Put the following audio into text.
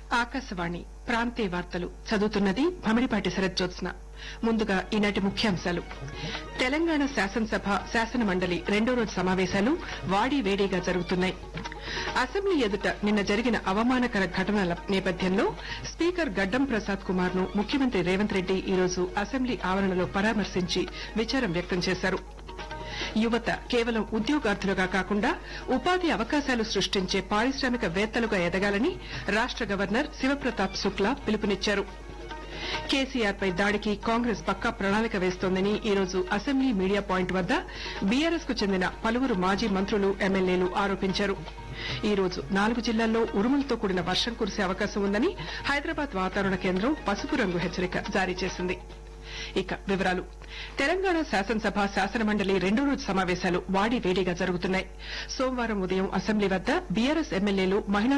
ఆకాశవాణి ప్రాంతీయ వార్తలు చదువుతున్నది భమిడిపాటి శరజ్జోత్స్న ముందుగా ఈనాటి ముఖ్యాంశాలు తెలంగాణ శాసనసభ శాసన మండలి రెండో రోజు సమావేశాలు వాడి వేడిగా జరుగుతున్నాయి అసెంబ్లీ ఎదుట నిన్న జరిగిన అవమానకర ఘటనల నేపథ్యంలో స్పీకర్ గడ్డం ప్రసాద్ కుమార్ ను ముఖ్యమంత్రి రేవంత్ రెడ్డి ఈరోజు అసెంబ్లీ ఆవరణలో పరామర్శించి విచారం వ్యక్తం చేశారు యువత కేవలం ఉద్యోగార్థులుగా కాకుండా ఉపాధి అవకాశాలు సృష్టించే పారిశ్రామికవేత్తలుగా ఎదగాలని రాష్ట గవర్నర్ శివప్రతాప్ శుక్లా పిలుపునిచ్చారు కేసీఆర్ పై దాడికి కాంగ్రెస్ పక్కా ప్రణాళిక వేస్తోందని ఈరోజు అసెంబ్లీ మీడియా పాయింట్ వద్ద బీఆర్ఎస్ కు చెందిన పలువురు మాజీ మంత్రులు ఎమ్మెల్యేలు ఆరోపించారు ఈ రోజు నాలుగు జిల్లాల్లో ఉరుములతో కూడిన వర్షం కురిసే అవకాశం ఉందని హైదరాబాద్ వాతావరణ కేంద్రం పసుపు రంగు హెచ్చరిక జారీ చేసింది ఇక వివరాలు తెలంగాణ శాసనసభ శాసనమండలి రెండో రోజు సమావేశాలు వాడి వేడిగా జరుగుతున్నాయి సోమవారం ఉదయం అసెంబ్లీ వద్ద బీఆర్ఎస్ ఎమ్మెల్యేలు మహిళా